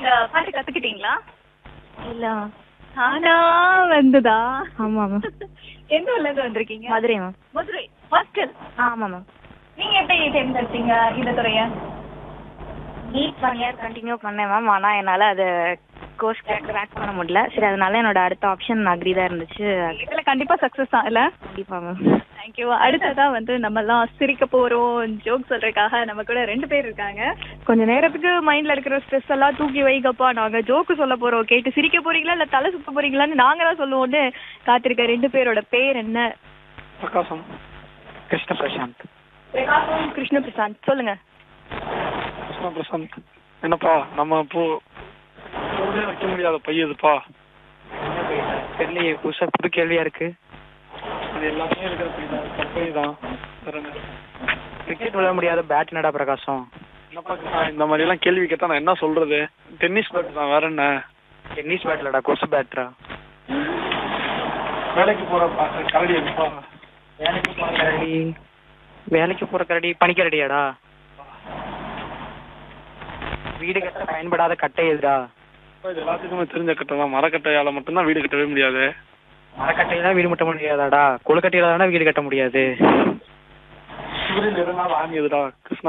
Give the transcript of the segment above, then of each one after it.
நீங்க பாட்டு கத்துக்கிட்டீங்களா இல்ல ஆனா வந்துதா ஆமா மேம் எந்த ஊர்ல இருந்து வந்திருக்கீங்க மதுரை மேம் மதுரை ஹாஸ்டல் ஆமா மேம் நீங்க எப்படி தேர்ந்தெடுத்தீங்க இந்த துறைய நீட் ஒன் இயர் கண்டினியூ பண்ணேன் மேம் ஆனா என்னால அதை கோர்ஸ் கிராக் பண்ண முடியல சரி அதனால என்னோட அடுத்த ஆப்ஷன் அக்ரி தான் இருந்துச்சு இதுல கண்டிப்பா சக்சஸ் தான் இல்ல கண்டிப்பா மேம் தேங்க்யூ அடுத்ததா வந்து நம்ம எல்லாம் சிரிக்க போறோம் ஜோக் சொல்றதுக்காக நம்ம கூட ரெண்டு பேர் இருக்காங்க கொஞ்ச நேரத்துக்கு மைண்ட்ல இருக்கிற ஸ்ட்ரெஸ் எல்லாம் தூக்கி வைக்கப்பா நாங்க ஜோக்கு சொல்ல போறோம் கேட்டு சிரிக்க போறீங்களா இல்ல தலை சுத்த போறீங்களான்னு நாங்க தான் சொல்லுவோம்னு காத்திருக்க ரெண்டு பேரோட பேர் என்ன பிரகாசம் கிருஷ்ண பிரசாந்த் பிரகாசம் கிருஷ்ண பிரசாந்த் சொல்லுங்க கிருஷ்ண பிரசாந்த் என்னப்பா நம்ம இப்போ போர்டே வைக்க முடியாத பையதுப்பா தெரியலையே புதுசா புது கேள்வியா இருக்கு அது எல்லாமே இருக்கிற பை தான் பை தான் வேற என்ன கிரிக்கெட் விளையாட முடியாத பேட் நடா பிரகாசம் என்னப்பா கிருஷ்ணா இந்த மாதிரி எல்லாம் கேள்வி கேட்டா நான் என்ன சொல்றது டென்னிஸ் பேட் தான் வேற என்ன டென்னிஸ் பேட்லடா கொசு பேட்ரா வேலைக்கு போற பா- கரடி எப்பா வேலைக்கு போற கரடி வேலைக்கு போற கரடி பனிக்கரடியாடா வீடு கட்ட பயன்படாத கட்டை எதுடா அப்பா, இது எல்லாத்துக்குமே தெரிஞ்ச கட்டை தான் மரக்கட்டையால மட்டும்தான் வீடு கட்டவே முடியாது மரக்கட்டையில வீடு கட்ட முடியாதாடா கொழுக்கட்டையில தானே வீடு கட்ட முடியாது சூரியன் இருந்தாலும் ஆங்கியதுடா கிருஷ்ணா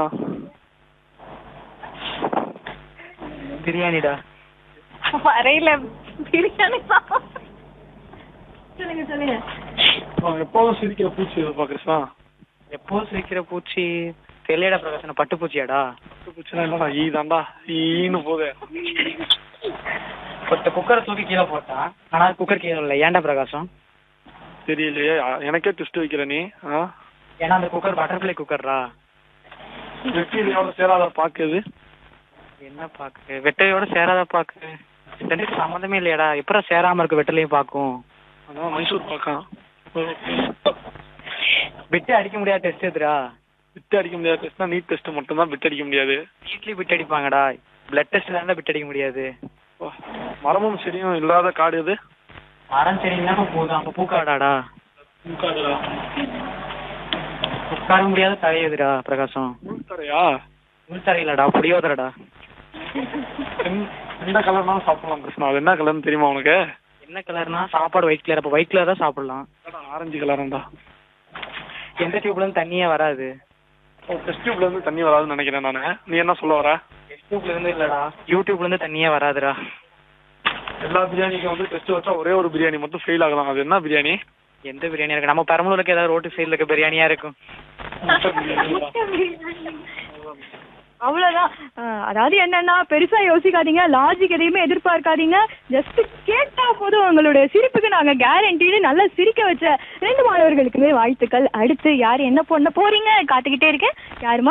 பிரியாணிடா வரையில பிரியாணி சொல்லுங்க சொல்லுங்க அவன் எப்போதும் சிரிக்கிற பூச்சி இதுப்பா கிருஷ்ணா எப்போ சிரிக்கிற பூச்சி தெரியலடா பிரகாசன பட்டு பூச்சியாடா பட்டு பூச்சினா இல்லடா ஈ தான்டா ஈன்னு போதே ஒருத்த குக்கரை தூக்கி கீழே போட்டான் ஆனா குக்கர் கீழே இல்லை ஏன்டா பிரகாசம் தெரியலையே அ- எனக்கே டெஸ்ட் வைக்கிற நீ ஆ ஏன்னா அந்த குக்கர் பட்டர்ஃப்ளை குக்கர்ரா வெற்றிலையோட சேராத பாக்குது என்ன பாக்கு வெட்டையோட சேராத பாக்கு ரெண்டுக்கு சம்மந்தமே இல்லையாடா எப்படா சேராம இருக்கு வெட்டலையும் பாக்கும் அதான் மைசூர் பாக்கான் பிட்டு அடிக்க முடியாத டெஸ்ட் எதுடா பிட் அடிக்க முடியாத டெஸ்ட்னா நீட் டெஸ்ட் மட்டும் தான் பிட் அடிக்க முடியாது வீட்லயும் பிட் அடிப்பாங்கடா பிளட் டெஸ்ட் தான் பிட் அடிக்க முடியாது அப்பா, மரமும் செடியும் இல்லாத காடு எது மரம் சரிங்கன்னா பூதான் அப்ப பூக்காடாடா பூக்காடுடா உட்கார முடியாத தலை எதுடா பிரகாசம் பூத்தரையா முள் தரையிலடா புளியோதரடா எந்த- எந்த கலர்னாலும் சாப்பிடலாம் கிருஷ்ணா அது என்ன கலர்னு தெரியுமா உனக்கு என்ன கலர்னா சாப்பாடு ஒயிட் கலர் அப்ப ஒயிட் கலர் தான் சாப்பிடலாம் ஆரஞ்சு கலர்டா எந்த டியூப்ல இருந்து தண்ணியே வராது டெஸ்ட் டியூப்ல இருந்து தண்ணி வராதுன்னு நினைக்கிறேன் நானு நீ என்ன சொல்ல வர டியூப்ல இருந்து இல்லடா யூடியூப்ல இருந்து தண்ணியே வராதுடா எல்லா பிரியாணிக்கும் வந்து டெஸ்ட் வச்சா ஒரே ஒரு பிரியாணி மட்டும் ஃபெயில் ஆகலாம் அது என்ன பிரியாணி எந்த பிரியாணி இருக்கு நம்ம பெரம்பலூருக்கு ஏதாவது ரோட்டு சைடுல இருக்க பிரியாணியா இருக்கும் முட்டை பிரியாணி அவ்வளவுதான் அஹ், அதாவது என்னன்னா பெருசா யோசிக்காதீங்க லாஜிக் எதையுமே எதிர்பார்க்காதீங்க ஜஸ்ட் கேட்டா போதும் உங்களுடைய சிரிப்புக்கு நாங்க கேரண்டின்னு நல்லா சிரிக்க வச்ச ரெண்டு மாணவர்களுக்குமே வாழ்த்துக்கள் அடுத்து யார் என்ன பண்ண போறீங்க காத்துக்கிட்டே இருக்கேன் யாருமா